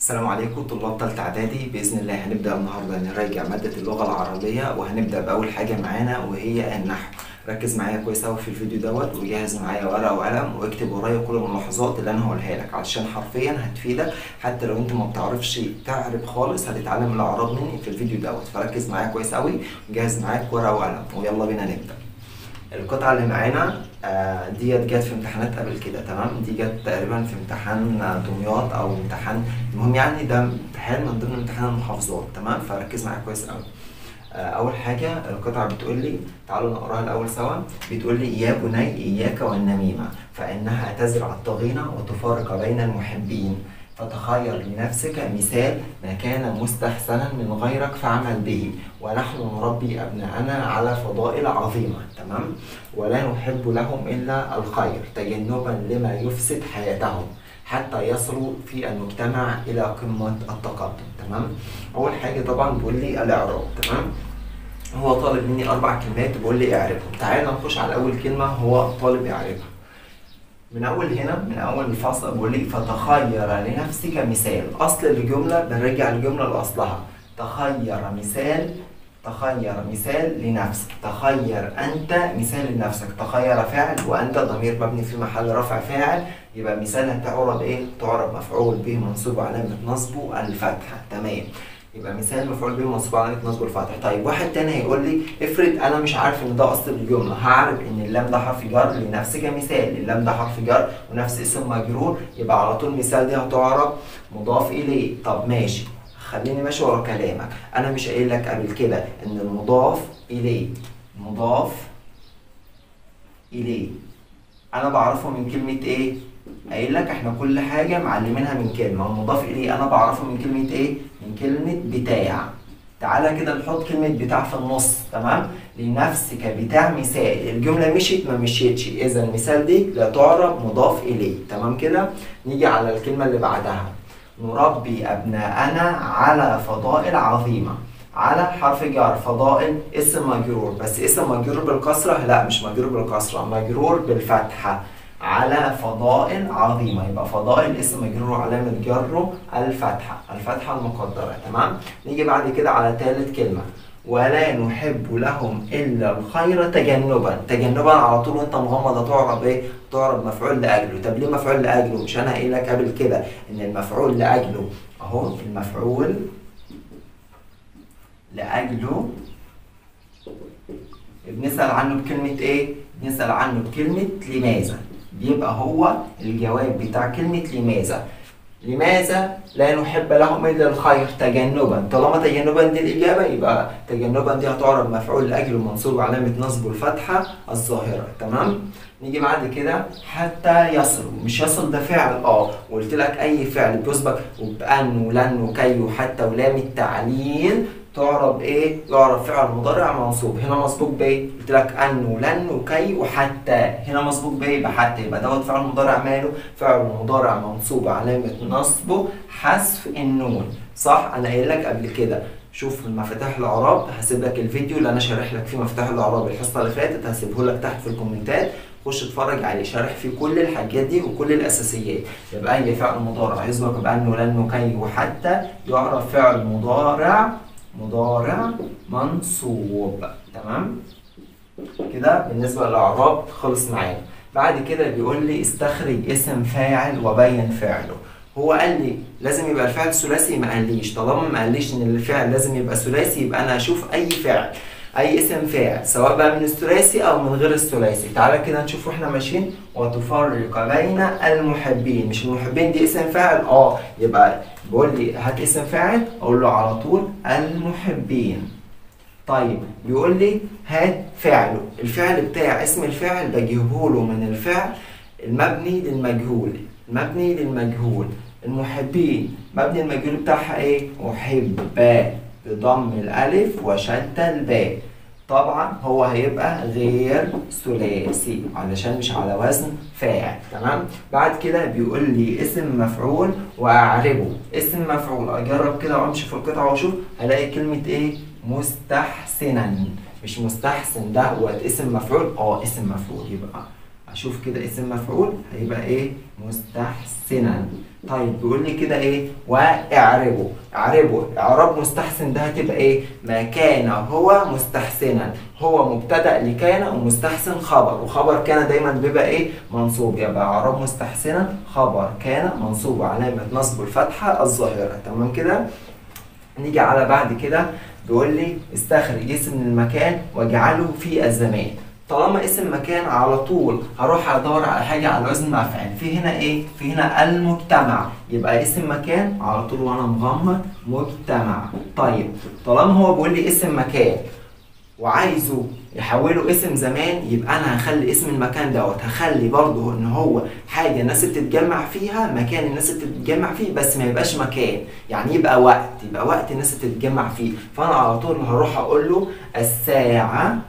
السلام عليكم طلاب تالتة إعدادي بإذن الله هنبدأ النهاردة نراجع مادة اللغة العربية وهنبدأ بأول حاجة معانا وهي النحو ركز معايا كويس أوي في الفيديو دوت وجهز معايا ورقة وقلم واكتب ورايا كل الملاحظات اللي أنا هقولها لك علشان حرفيا هتفيدك حتى لو أنت ما بتعرفش تعرب خالص هتتعلم الأعراب مني في الفيديو دوت فركز معايا كويس أوي وجهز معاك ورقة وقلم ويلا بينا نبدأ القطعة اللي معانا آه، ديت جت في امتحانات قبل كده تمام دي جت تقريبا في امتحان آه، دمياط او امتحان المهم يعني ده امتحان من ضمن امتحان المحافظات تمام فركز معايا كويس قوي آه، اول حاجة القطعة بتقول لي تعالوا نقراها الاول سوا بتقول لي يا بني اياك والنميمة فانها تزرع الضغينة وتفارق بين المحبين فتخير لنفسك مثال ما كان مستحسنا من غيرك فاعمل به ونحن نربي أبناءنا على فضائل عظيمة تمام ولا نحب لهم إلا الخير تجنبا لما يفسد حياتهم حتى يصلوا في المجتمع إلى قمة التقدم تمام أول حاجة طبعا بيقول لي الإعراب تمام هو طالب مني أربع كلمات بيقول لي اعربهم تعالى نخش على أول كلمة هو طالب يعربها من اول هنا من اول الفصل بقول لي فتخير لنفسك مثال اصل الجمله بنرجع الجمله لاصلها تخير مثال تخير مثال لنفسك تخير انت مثال لنفسك تخير فعل وانت ضمير مبني في محل رفع فاعل يبقى مثال هتعرب ايه تعرب مفعول به منصوب علامه نصبه الفتحه تمام يبقى مثال مفعول به منصوب علامه نصب الفتح طيب واحد تاني هيقول لي افرض انا مش عارف ان ده اصل الجمله هعرف ان اللام ده حرف جر لنفسك مثال اللام ده حرف جر ونفس اسم مجرور يبقى على طول مثال دي هتعرب مضاف اليه طب ماشي خليني ماشي ورا كلامك انا مش قايل لك قبل كده ان المضاف اليه مضاف اليه انا بعرفه من كلمه ايه قايل لك احنا كل حاجه معلمينها من كلمه المضاف اليه انا بعرفه من كلمه ايه من كلمه بتاع تعالى كده نحط كلمه بتاع في النص تمام لنفسك بتاع مثال الجمله مشيت ما مشيتش اذا المثال دي لا تعرب مضاف اليه تمام كده نيجي على الكلمه اللي بعدها نربي ابناءنا على فضائل عظيمه على حرف جر فضائل اسم مجرور بس اسم مجرور بالكسره لا مش مجرور بالكسره مجرور بالفتحه على فضائل عظيمه يبقى فضائل اسم مجرور علامه جره الفتحه الفتحه المقدره تمام نيجي بعد كده على ثالث كلمه ولا نحب لهم الا الخير تجنبا تجنبا على طول وانت مغمض هتعرب ايه تعرب مفعول لاجله طب ليه مفعول لاجله مش انا قايل لك قبل كده ان المفعول لاجله اهو المفعول لاجله بنسال عنه بكلمه ايه بنسال عنه بكلمه لماذا بيبقى هو الجواب بتاع كلمة لماذا لماذا لا نحب لهم إلا الخير تجنبا طالما تجنبا دي الإجابة يبقى تجنبا دي هتعرب مفعول لأجل منصوب علامة نصب الفتحة الظاهرة تمام نيجي بعد كده حتى يصلوا مش يصل ده فعل اه وقلت لك اي فعل بيسبق وبأن ولن وكي وحتى ولام التعليل تعرب ايه؟ يعرب فعل مضارع منصوب هنا مسبوق بايه؟ قلت لك ان ولن وكي وحتى هنا مسبوق بايه؟ بحتى يبقى دوت فعل مضارع ماله؟ فعل مضارع منصوب علامة نصبه حذف النون صح؟ انا قايل لك قبل كده شوف المفاتيح الاعراب هسيب لك الفيديو اللي انا شارح لك فيه مفاتيح الاعراب الحصه اللي فاتت هسيبه لك تحت في الكومنتات خش اتفرج عليه شارح فيه كل الحاجات دي وكل الاساسيات يبقى اي فعل مضارع يسبق بان ولن وكي وحتى يعرف فعل مضارع مضارع منصوب تمام كده بالنسبه للاعراب خلص معانا بعد كده بيقول لي استخرج اسم فاعل وبين فعله هو قال لي لازم يبقى الفعل ثلاثي ما قاليش طالما ما قاليش ان الفعل لازم يبقى ثلاثي يبقى انا اشوف اي فعل اي اسم فاعل سواء بقى من الثلاثي او من غير الثلاثي تعالى كده نشوف واحنا ماشيين وتفرق بين المحبين مش المحبين دي اسم فاعل اه يبقى بيقول لي هات اسم فاعل اقول له على طول المحبين طيب بيقول لي هات فعله الفعل بتاع اسم الفاعل بجيبه له من الفعل المبني للمجهول المبني للمجهول المحبين مبني المجهول بتاعها ايه احب بضم الالف وشد الباء طبعا هو هيبقى غير ثلاثي علشان مش على وزن فاعل تمام بعد كده بيقول لي اسم مفعول واعربه اسم مفعول اجرب كده وامشي في القطعه واشوف هلاقي كلمه ايه مستحسنا مش مستحسن ده هو اسم مفعول اه اسم مفعول يبقى اشوف كده اسم مفعول هيبقى ايه مستحسنا طيب بيقول لي كده ايه واعربه اعربه اعراب مستحسن ده هتبقى ايه ما كان هو مستحسنا هو مبتدا لكان ومستحسن خبر وخبر كان دايما بيبقى ايه منصوب يبقى اعراب مستحسنا خبر كان منصوب علامه نصب الفتحه الظاهره تمام كده نيجي على بعد كده بيقول لي استخرج اسم المكان واجعله في الزمان طالما اسم مكان على طول هروح ادور على حاجه على وزن مفعول في هنا ايه في هنا المجتمع يبقى اسم مكان على طول وانا مغمض مجتمع طيب طالما هو بيقول لي اسم مكان وعايزه يحوله اسم زمان يبقى انا هخلي اسم المكان دوت هخلي برضه ان هو حاجه الناس بتتجمع فيها مكان الناس بتتجمع فيه بس ما يبقاش مكان يعني يبقى وقت يبقى وقت الناس بتتجمع فيه فانا على طول هروح اقول له الساعه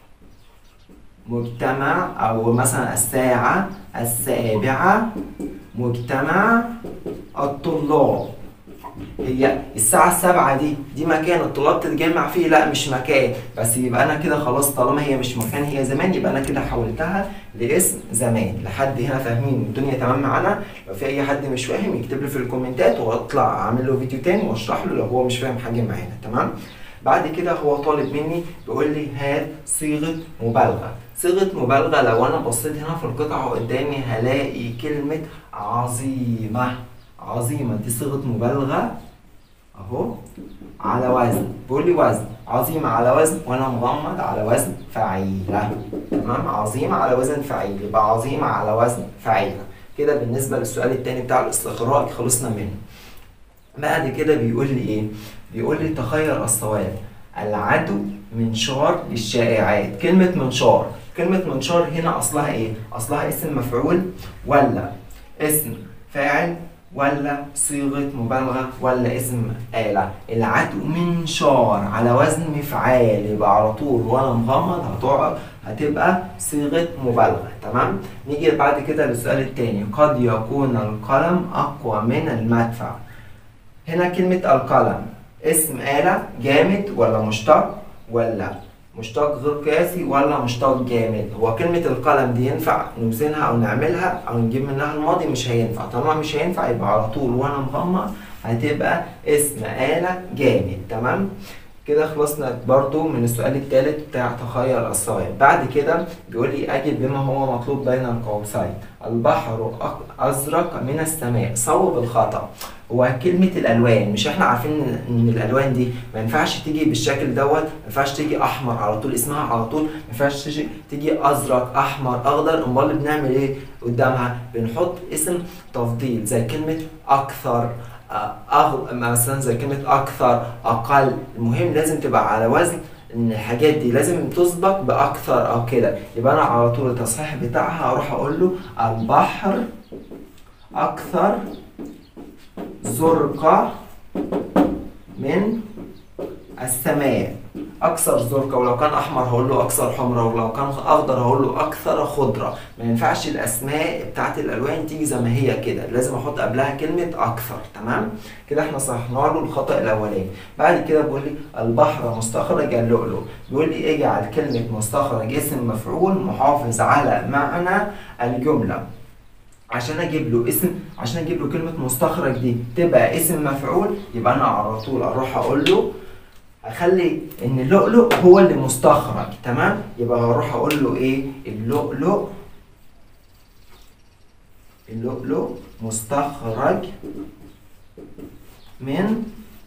مجتمع او مثلا الساعه السابعه مجتمع الطلاب هي الساعة السابعة دي دي مكان الطلاب تتجمع فيه لا مش مكان بس يبقى أنا كده خلاص طالما هي مش مكان هي زمان يبقى أنا كده حولتها لاسم زمان لحد هنا فاهمين الدنيا تمام معانا لو في أي حد مش فاهم يكتب لي في الكومنتات وأطلع أعمل له فيديو تاني وأشرح له لو هو مش فاهم حاجة معانا تمام بعد كده هو طالب مني بيقول لي هات صيغة مبالغة صيغة مبالغة لو أنا بصيت هنا في القطعة قدامي هلاقي كلمة عظيمة عظيمة دي صيغة مبالغة أهو على وزن بيقول لي وزن عظيمة على وزن وأنا مغمض على وزن فعيلة تمام عظيمة على وزن فعيل يبقى عظيمة على وزن فعيلة كده بالنسبة للسؤال التاني بتاع الاستقراء خلصنا منه بعد كده بيقول لي إيه؟ بيقول لي تخير الصواب العدو منشار للشائعات كلمة منشار كلمة منشار هنا أصلها إيه؟ أصلها اسم مفعول ولا اسم فاعل ولا صيغة مبالغة ولا اسم آلة العدو منشار على وزن مفعال يبقى على طول وأنا مغمض هتقعد هتبقى صيغة مبالغة تمام نيجي بعد كده للسؤال التاني قد يكون القلم أقوى من المدفع هنا كلمة القلم اسم آلة جامد ولا مشتق ولا مشتق غير قياسي ولا مشتق جامد هو كلمة القلم دي ينفع نوزنها أو نعملها أو نجيب منها الماضي مش هينفع طالما مش هينفع يبقى على طول وأنا مغمض هتبقى اسم آلة جامد تمام كده خلصنا برضو من السؤال الثالث بتاع تخيل الصواب بعد كده بيقول لي أجب بما هو مطلوب بين القوسين البحر أزرق من السماء صوب الخطأ هو كلمة الألوان مش احنا عارفين إن الألوان دي ما ينفعش تيجي بالشكل دوت ما ينفعش تيجي أحمر على طول اسمها على طول ما ينفعش تيجي تيجي أزرق أحمر أخضر أمال بنعمل إيه قدامها بنحط اسم تفضيل زي كلمة أكثر أغ... مثلا زي كلمة أكثر أقل المهم لازم تبقى على وزن إن الحاجات دي لازم تسبق بأكثر أو كده يبقى أنا على طول التصحيح بتاعها أروح أقول له البحر أكثر زرقة من السماء اكثر زرقه ولو كان احمر هقول له اكثر حمرة ولو كان اخضر هقول له اكثر خضره ما ينفعش الاسماء بتاعت الالوان تيجي زي ما هي كده لازم احط قبلها كلمه اكثر تمام كده احنا صححنا له الخطا الاولاني بعد كده بيقول لي البحر مستخرج اللؤلؤ بيقول لي اجعل كلمه مستخرج اسم مفعول محافظ على معنى الجمله عشان اجيب له اسم عشان اجيب له كلمه مستخرج دي تبقى اسم مفعول يبقى انا على طول اروح اقول له اخلي ان اللؤلؤ هو اللي مستخرج تمام يبقى هروح اقول له ايه اللؤلؤ اللؤلؤ مستخرج من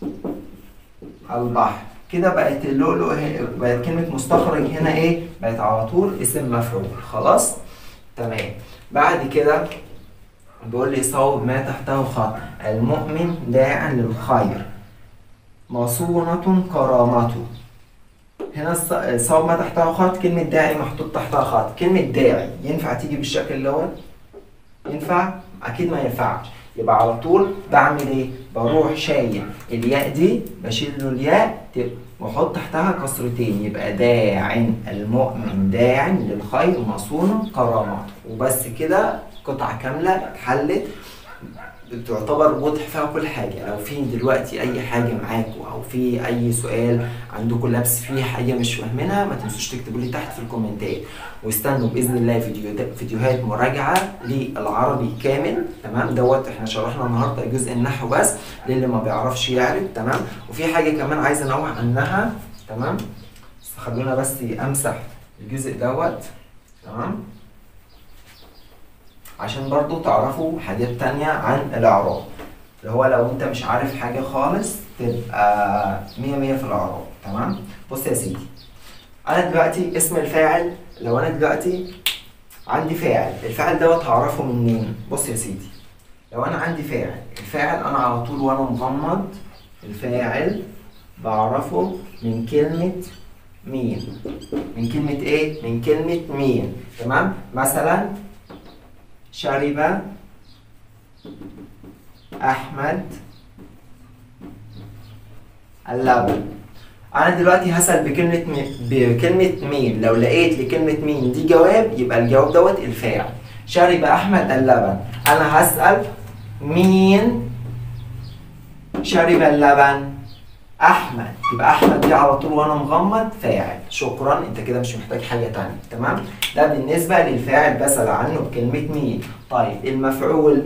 البحر كده بقت اللؤلؤ بقت كلمة مستخرج هنا ايه؟ بقت على طول اسم مفعول خلاص؟ تمام بعد كده بيقول لي صوب ما تحته خط المؤمن داع للخير مصونة كرامته هنا صوب ما تحته خط كلمة داعي محطوط تحتها خط كلمة داعي ينفع تيجي بالشكل دوت ينفع أكيد ما ينفعش يبقى على طول بعمل ايه بروح شايل الياء دي بشيل له الياء واحط تحتها كسرتين يبقى داع المؤمن داع للخير مصون كرامته وبس كده قطعة كاملة اتحلت تعتبر واضح فيها كل حاجة لو في دلوقتي أي حاجة معاكوا أو في أي سؤال عندكم لبس فيه حاجة مش فاهمينها ما تنسوش تكتبوا لي تحت في الكومنتات واستنوا بإذن الله فيديو فيديوهات مراجعة للعربي كامل تمام دوت احنا شرحنا النهارده جزء النحو بس للي ما بيعرفش يعرف تمام وفي حاجة كمان عايز أنوه عنها تمام بس خلونا بس أمسح الجزء دوت تمام عشان برضو تعرفوا حاجات تانية عن الإعراب اللي هو لو أنت مش عارف حاجة خالص تبقى مية مية في الإعراب تمام بص يا سيدي أنا دلوقتي اسم الفاعل لو أنا دلوقتي عندي فاعل الفاعل دوت هعرفه منين بص يا سيدي لو أنا عندي فاعل الفاعل أنا على طول وأنا مغمض الفاعل بعرفه من كلمة مين من كلمة إيه؟ من كلمة مين تمام مثلا شرب أحمد اللبن أنا دلوقتي هسأل بكلمة مي... بكلمة مين لو لقيت لكلمة مين دي جواب يبقى الجواب دوت الفاعل شرب أحمد اللبن أنا هسأل مين شرب اللبن احمد يبقى احمد دي على طول وانا مغمض فاعل شكرا انت كده مش محتاج حاجه تانية تمام ده بالنسبه للفاعل بسال عنه بكلمه مين طيب المفعول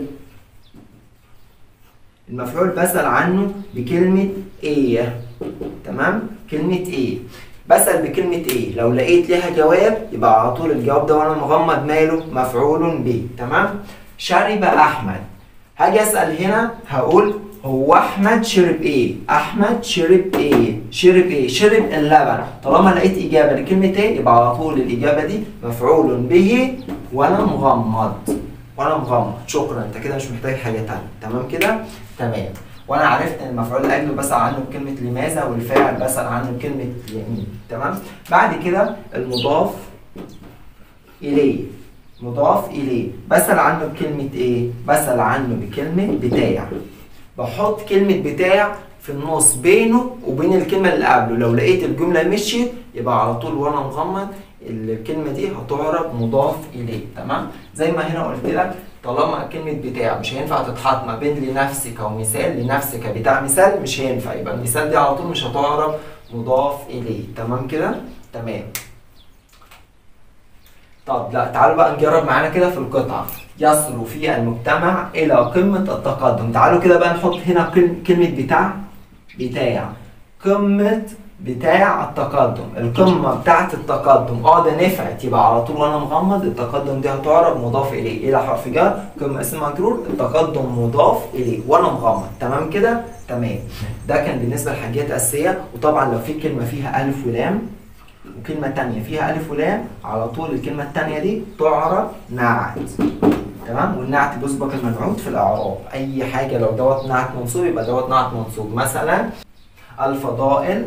المفعول بسال عنه بكلمه ايه تمام كلمه ايه بسال بكلمه ايه لو لقيت ليها جواب يبقى على طول الجواب ده وانا مغمض ماله مفعول به تمام شرب احمد هاجي اسال هنا هقول هو احمد شرب ايه احمد شرب ايه شرب ايه شرب اللبن طالما لقيت اجابه لكلمه ايه يبقى على طول الاجابه دي مفعول به وانا مغمض وانا مغمض شكرا انت كده مش محتاج حاجه تانية تمام كده تمام وانا عرفت ان المفعول لاجله بسال عنه بكلمه لماذا والفاعل بسال عنه بكلمه لمين تمام بعد كده المضاف اليه مضاف اليه بسال عنه بكلمه ايه بسال عنه بكلمه بتاع بحط كلمة بتاع في النص بينه وبين الكلمة اللي قبله لو لقيت الجملة مشيت يبقى على طول وانا مغمض الكلمة دي هتعرب مضاف إليه تمام زي ما هنا قلت لك طالما كلمة بتاع مش هينفع تتحط ما بين لنفسك أو مثال لنفسك بتاع مثال مش هينفع يبقى المثال دي على طول مش هتعرب مضاف إليه تمام كده تمام طب لا تعالوا بقى نجرب معانا كده في القطعة يصل في المجتمع إلى قمة التقدم تعالوا كده بقى نحط هنا كلمة بتاع بتاع قمة بتاع التقدم القمة بتاعة التقدم اه ده نفعت يبقى على طول وانا مغمض التقدم دي هتعرب مضاف اليه الى حرف جر قمة اسم مجرور التقدم مضاف اليه وانا مغمض تمام كده تمام ده كان بالنسبة لحاجات اساسية وطبعا لو في كلمة فيها الف ولام وكلمة تانية فيها ألف ولام على طول الكلمة التانية دي تعرب نعت تمام والنعت بيسبق المنعوت في الإعراب أي حاجة لو دوت نعت منصوب يبقى دوت نعت منصوب مثلا الفضائل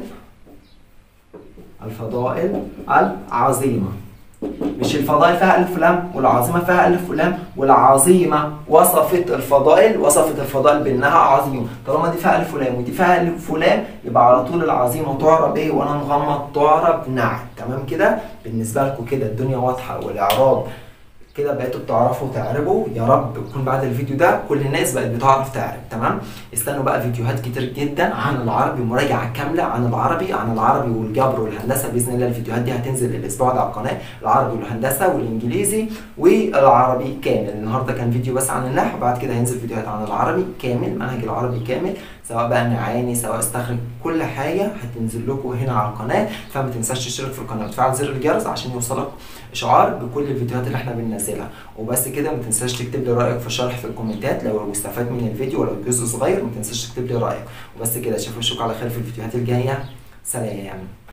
الفضائل العظيمة مش الفضائل فيها ألف ولام والعظيمة فيها ألف ولام والعظيمة وصفت الفضائل وصفت الفضائل بأنها عظيمة طالما دي فيها ألف ولام ودي فيها ألف ولام يبقى على طول العظيمة تعرب إيه وأنا مغمض تعرب نعت تمام كده بالنسبة لكم كده الدنيا واضحة والإعراب كده بقيتوا بتعرفوا تعربوا يا رب يكون بعد الفيديو ده كل الناس بقت بتعرف تعرب تمام استنوا بقى فيديوهات كتير جدا عن العربي مراجعه كامله عن العربي عن العربي والجبر والهندسه باذن الله الفيديوهات دي هتنزل الاسبوع ده على القناه العربي والهندسه والانجليزي والعربي كامل النهارده كان فيديو بس عن النحو بعد كده هينزل فيديوهات عن العربي كامل منهج العربي كامل سواء بقى معاني سواء استخرج كل حاجه هتنزل لكم هنا على القناه فما تنساش تشترك في القناه وتفعل زر الجرس عشان يوصلك اشعار بكل الفيديوهات اللي احنا بننزلها وبس كده ما تنساش تكتب لي رايك في الشرح في الكومنتات لو استفاد من الفيديو ولو جزء صغير ما تنساش تكتب لي رايك وبس كده اشوفكم على خير في الفيديوهات الجايه سلام